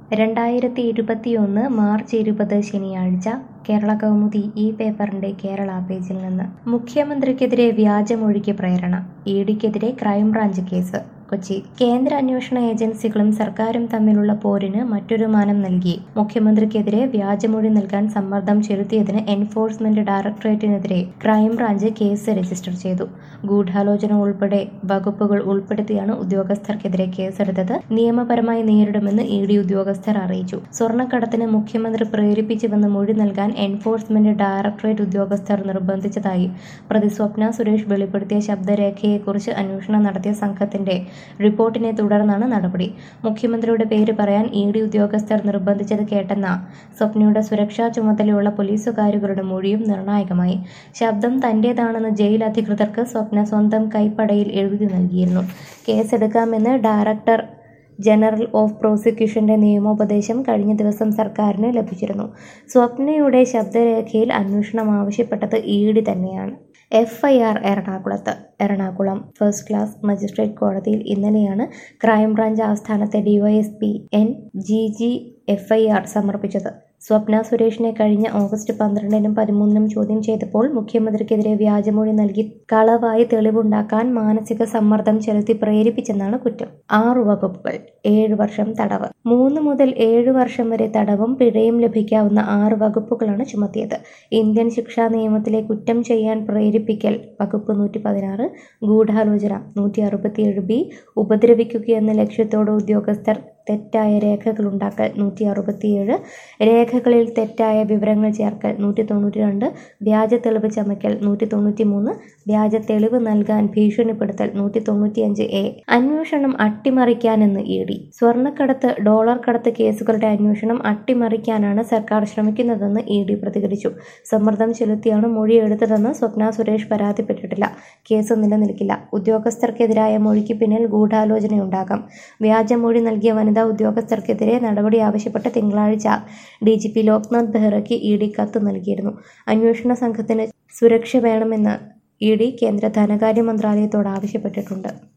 രണ്ടായിരത്തി ഇരുപത്തിയൊന്ന് മാർച്ച് ഇരുപത് ശനിയാഴ്ച കേരള കൗമുദി ഈ പേപ്പറിന്റെ കേരള പേജിൽ നിന്ന് മുഖ്യമന്ത്രിക്കെതിരെ വ്യാജമൊഴിക്ക് പ്രേരണ ഇ ഡിക്കെതിരെ ക്രൈംബ്രാഞ്ച് കേസ് കൊച്ചി കേന്ദ്ര അന്വേഷണ ഏജൻസികളും സർക്കാരും തമ്മിലുള്ള പോരിന് മറ്റൊരു മാനം നൽകി മുഖ്യമന്ത്രിക്കെതിരെ വ്യാജമൊഴി നൽകാൻ സമ്മർദ്ദം ചെലുത്തിയതിന് എൻഫോഴ്സ്മെന്റ് ഡയറക്ടറേറ്റിനെതിരെ ക്രൈംബ്രാഞ്ച് കേസ് രജിസ്റ്റർ ചെയ്തു ഗൂഢാലോചന ഉൾപ്പെടെ വകുപ്പുകൾ ഉൾപ്പെടുത്തിയാണ് ഉദ്യോഗസ്ഥർക്കെതിരെ കേസെടുത്തത് നിയമപരമായി നേരിടുമെന്ന് ഇ ഡി ഉദ്യോഗസ്ഥർ അറിയിച്ചു സ്വർണ്ണക്കടത്തിന് മുഖ്യമന്ത്രി പ്രേരിപ്പിച്ചുവെന്ന് മൊഴി നൽകാൻ എൻഫോഴ്സ്മെന്റ് ഡയറക്ടറേറ്റ് ഉദ്യോഗസ്ഥർ നിർബന്ധിച്ചതായി പ്രതി സ്വപ്ന സുരേഷ് വെളിപ്പെടുത്തിയ ശബ്ദരേഖയെക്കുറിച്ച് അന്വേഷണം നടത്തിയ സംഘത്തിന്റെ റിപ്പോർട്ടിനെ തുടർന്നാണ് നടപടി മുഖ്യമന്ത്രിയുടെ പേര് പറയാൻ ഇ ഡി ഉദ്യോഗസ്ഥർ നിർബന്ധിച്ചത് കേട്ടെന്ന സ്വപ്നയുടെ സുരക്ഷാ ചുമതലയുള്ള പോലീസുകാരുകളുടെ മൊഴിയും നിർണായകമായി ശബ്ദം തന്റേതാണെന്ന് ജയിൽ അധികൃതർക്ക് സ്വപ്ന സ്വന്തം കൈപ്പടയിൽ എഴുതി നൽകിയിരുന്നു കേസെടുക്കാമെന്ന് ഡയറക്ടർ ജനറൽ ഓഫ് പ്രോസിക്യൂഷന്റെ നിയമോപദേശം കഴിഞ്ഞ ദിവസം സർക്കാരിന് ലഭിച്ചിരുന്നു സ്വപ്നയുടെ ശബ്ദരേഖയിൽ അന്വേഷണം ആവശ്യപ്പെട്ടത് ഇ ഡി തന്നെയാണ് എഫ് ഐ ആർ എറണാകുളത്ത് എറണാകുളം ഫസ്റ്റ് ക്ലാസ് മജിസ്ട്രേറ്റ് കോടതിയിൽ ഇന്നലെയാണ് ക്രൈംബ്രാഞ്ച് ആസ്ഥാനത്തെ DYSP N G G F I R സമർപ്പിച്ചത് സ്വപ്ന സുരേഷിനെ കഴിഞ്ഞ ഓഗസ്റ്റ് പന്ത്രണ്ടിനും പതിമൂന്നിനും ചോദ്യം ചെയ്തപ്പോൾ മുഖ്യമന്ത്രിക്കെതിരെ വ്യാജമൊഴി നൽകി കളവായി തെളിവുണ്ടാക്കാൻ മാനസിക സമ്മർദ്ദം ചെലുത്തി പ്രേരിപ്പിച്ചെന്നാണ് കുറ്റം ആറു വകുപ്പുകൾ ഏഴ് വർഷം തടവ് മൂന്ന് മുതൽ ഏഴ് വർഷം വരെ തടവും പിഴയും ലഭിക്കാവുന്ന ആറ് വകുപ്പുകളാണ് ചുമത്തിയത് ഇന്ത്യൻ ശിക്ഷാ നിയമത്തിലെ കുറ്റം ചെയ്യാൻ പ്രേരിപ്പിക്കൽ വകുപ്പ് നൂറ്റി പതിനാറ് ഗൂഢാലോചന നൂറ്റി അറുപത്തിയേഴ് ബി ഉപദ്രവിക്കുക എന്ന ലക്ഷ്യത്തോടെ ഉദ്യോഗസ്ഥർ തെറ്റായ രേഖകൾ ഉണ്ടാക്കൽ നൂറ്റി അറുപത്തിയേഴ് രേഖകളിൽ തെറ്റായ വിവരങ്ങൾ ചേർക്കൽ നൂറ്റി തൊണ്ണൂറ്റി രണ്ട് വ്യാജ തെളിവ് ചമയ്ക്കൽ നൂറ്റി തൊണ്ണൂറ്റി മൂന്ന് വ്യാജ തെളിവ് നൽകാൻ ഭീഷണിപ്പെടുത്തൽ നൂറ്റി തൊണ്ണൂറ്റിയഞ്ച് എ അന്വേഷണം അട്ടിമറിക്കാനെന്ന് ഇ ഡി സ്വർണ്ണക്കടത്ത് ഡോളർ കടത്ത് കേസുകളുടെ അന്വേഷണം അട്ടിമറിക്കാനാണ് സർക്കാർ ശ്രമിക്കുന്നതെന്ന് ഇ ഡി പ്രതികരിച്ചു സമ്മർദ്ദം ചെലുത്തിയാണ് മൊഴിയെടുത്തതെന്ന് സ്വപ്ന സുരേഷ് പരാതിപ്പെട്ടിട്ടില്ല കേസ് നിലനിൽക്കില്ല ഉദ്യോഗസ്ഥർക്കെതിരായ മൊഴിക്ക് പിന്നിൽ ഗൂഢാലോചനയുണ്ടാകാം വ്യാജമൊഴി നൽകിയ വനിതാ ഉദ്യോഗസ്ഥർക്കെതിരെ നടപടി ആവശ്യപ്പെട്ട് തിങ്കളാഴ്ച ഡി ജി പി ലോക്നാഥ് ബെഹ്റയ്ക്ക് ഇ ഡി കത്ത് നൽകിയിരുന്നു അന്വേഷണ സംഘത്തിന് സുരക്ഷ വേണമെന്ന് ഇ ഡി കേന്ദ്ര ധനകാര്യ മന്ത്രാലയത്തോട് ആവശ്യപ്പെട്ടിട്ടുണ്ട്